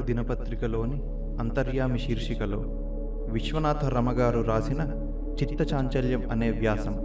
దినపత్రికలోని అంతర్యామి శీర్షికలో విశ్వనాథ రమగారు రాసిన చిత్తచాంచల్యం అనే వ్యాసం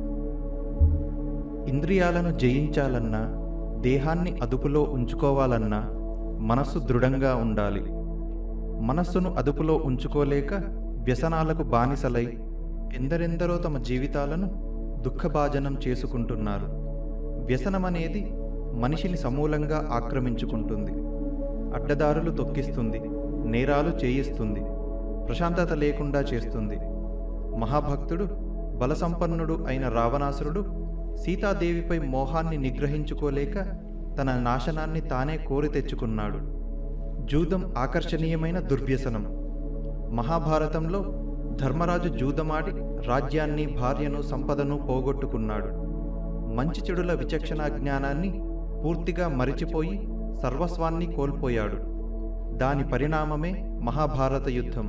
ఇంద్రియాలను జయించాలన్నా దేహాన్ని అదుపులో ఉంచుకోవాలన్నా మనస్సు దృఢంగా ఉండాలి మనస్సును అదుపులో ఉంచుకోలేక వ్యసనాలకు బానిసలై ఎందరెందరో తమ జీవితాలను దుఃఖభాజనం చేసుకుంటున్నారు వ్యసనమనేది మనిషిని సమూలంగా ఆక్రమించుకుంటుంది అడ్డదారులు తొక్కిస్తుంది నేరాలు చేయిస్తుంది ప్రశాంతత లేకుండా చేస్తుంది మహాభక్తుడు బలసంపన్నుడు అయిన రావణాసురుడు సీతాదేవిపై మోహాన్ని నిగ్రహించుకోలేక తన నాశనాన్ని తానే కోరి తెచ్చుకున్నాడు జూదం ఆకర్షణీయమైన దుర్వ్యసనం మహాభారతంలో ధర్మరాజు జూదమాడి రాజ్యాన్ని భార్యను సంపదను పోగొట్టుకున్నాడు మంచి చెడుల విచక్షణ జ్ఞానాన్ని పూర్తిగా మరిచిపోయి సర్వస్వాన్ని కోల్పోయాడు దాని పరిణామమే మహాభారత యుద్ధం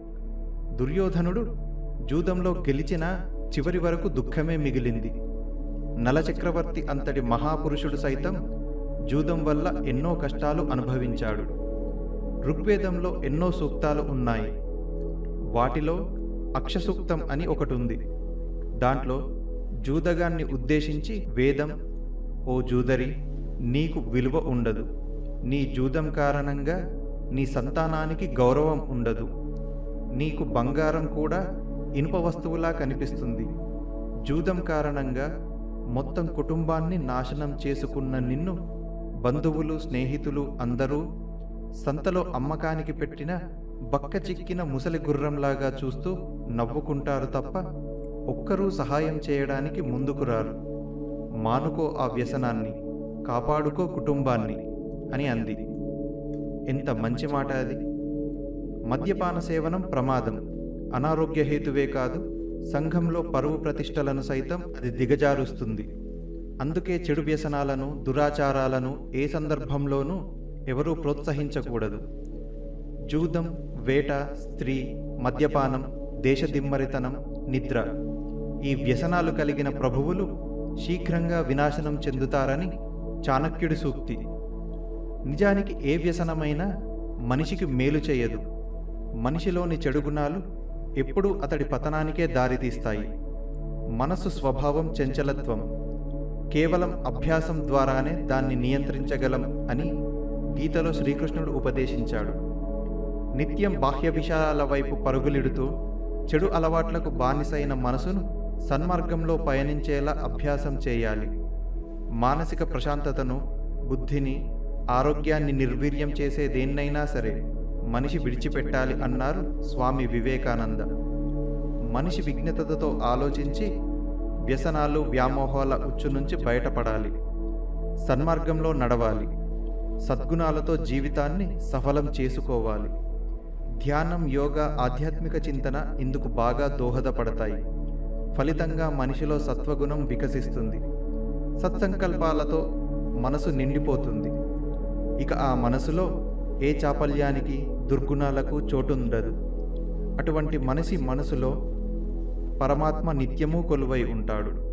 దుర్యోధనుడు జూదంలో గెలిచిన చివరి వరకు దుఃఖమే మిగిలింది నలచక్రవర్తి అంతటి మహాపురుషుడు సైతం జూదం వల్ల ఎన్నో కష్టాలు అనుభవించాడు ఋగ్వేదంలో ఎన్నో సూక్తాలు ఉన్నాయి వాటిలో అక్షసూక్తం అని ఒకటి ఉంది దాంట్లో జూదగాన్ని ఉద్దేశించి వేదం ఓ జూదరి నీకు విలువ ఉండదు నీ జూదం కారణంగా నీ సంతానానికి గౌరవం ఉండదు నీకు బంగారం కూడా ఇనుప వస్తువులా కనిపిస్తుంది జూదం కారణంగా మొత్తం కుటుంబాన్ని నాశనం చేసుకున్న నిన్ను బంధువులు స్నేహితులు అందరూ సంతలో అమ్మకానికి పెట్టిన బక్క చిక్కిన ముసలి గుర్రంలాగా చూస్తూ నవ్వుకుంటారు తప్ప ఒక్కరూ సహాయం చేయడానికి ముందుకు రారు మానుకో ఆ వ్యసనాన్ని కాపాడుకో కుటుంబాన్ని అని అంది ఎంత మంచి మాట అది మద్యపాన సేవనం ప్రమాదం అనారోగ్య హేతువే కాదు సంఘంలో పరువు ప్రతిష్టలను సైతం అది దిగజారుస్తుంది అందుకే చెడు వ్యసనాలను దురాచారాలను ఏ సందర్భంలోనూ ఎవరూ ప్రోత్సహించకూడదు జూదం వేట స్త్రీ మద్యపానం దేశదిమ్మరితనం నిద్ర ఈ వ్యసనాలు కలిగిన ప్రభువులు శీఘ్రంగా వినాశనం చెందుతారని చాణక్యుడి సూక్తి నిజానికి ఏ వ్యసనమైనా మనిషికి మేలు చేయదు మనిషిలోని చెడు గుణాలు ఎప్పుడూ అతడి పతనానికే దారితీస్తాయి మనస్సు స్వభావం చంచలత్వం కేవలం అభ్యాసం ద్వారానే దాన్ని నియంత్రించగలం అని గీతలో శ్రీకృష్ణుడు ఉపదేశించాడు నిత్యం బాహ్య విషయాల వైపు పరుగులిడుతూ చెడు అలవాట్లకు బానిసైన మనసును సన్మార్గంలో పయనించేలా అభ్యాసం చేయాలి మానసిక ప్రశాంతతను బుద్ధిని ఆరోగ్యాన్ని నిర్వీర్యం చేసే దేన్నైనా సరే మనిషి విడిచిపెట్టాలి అన్నారు స్వామి వివేకానంద మనిషి విజ్ఞతతో ఆలోచించి వ్యసనాలు వ్యామోహాల ఉచ్చు నుంచి బయటపడాలి సన్మార్గంలో నడవాలి సద్గుణాలతో జీవితాన్ని సఫలం చేసుకోవాలి ధ్యానం యోగా ఆధ్యాత్మిక చింతన ఇందుకు బాగా దోహదపడతాయి ఫలితంగా మనిషిలో సత్వగుణం వికసిస్తుంది సత్సంకల్పాలతో మనసు నిండిపోతుంది ఇక ఆ మనసులో ఏ చాపల్యానికి దుర్గుణాలకు చోటుండదు అటువంటి మనిషి మనసులో పరమాత్మ నిత్యము కొలువై ఉంటాడు